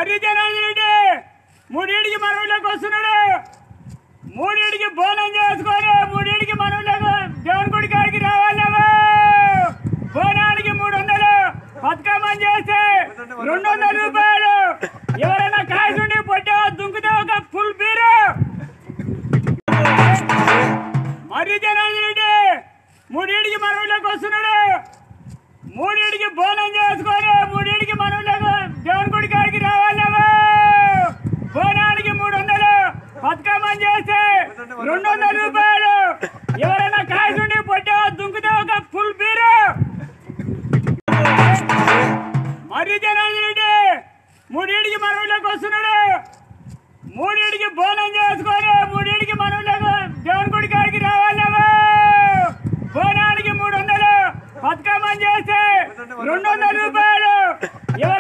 మర్రి జనార్దన్ మూడింటికి మనవులకు వస్తున్నాడు మూడింటికి బోనం చేసుకొని మూడింటికి మనవులకు దేవుని గుడి కాడికి రావాలేమో బోనానికి మూడు వందలు బతుకమ్మని చేస్తే రెండు వందల రూపాయలు ఎవరైనా కాయసుండి పొట్టే దుంకుతే ఒక ఫుల్ బీరు మర్రి జనార్దన్ మూడింటికి మనవులకు వస్తున్నాడు మూడింటికి బోనం చేసుకొని మూడింటికి మనవులకు దేవుని గుడి కాడికి రావాలేమో బోనానికి మూడు వందలు బతుకమ్మని చేస్తే రెండు వందల రూపాయలు ఎవరైనా కాయసుండి పొట్టే దుంకుతే ఒక ఫుల్ బీరు మర్రి జనార్దన్ మూడింటికి మనవులకు వస్తున్నాడు మూడింటికి బోనం చేసుకొని మూడింటికి మనవులకు దేవుని గుడి కాడికి రావాలేమో బోనానికి మూడు వందలు బతుకమ్మని చేస్తే రెండు వందల రూపాయలు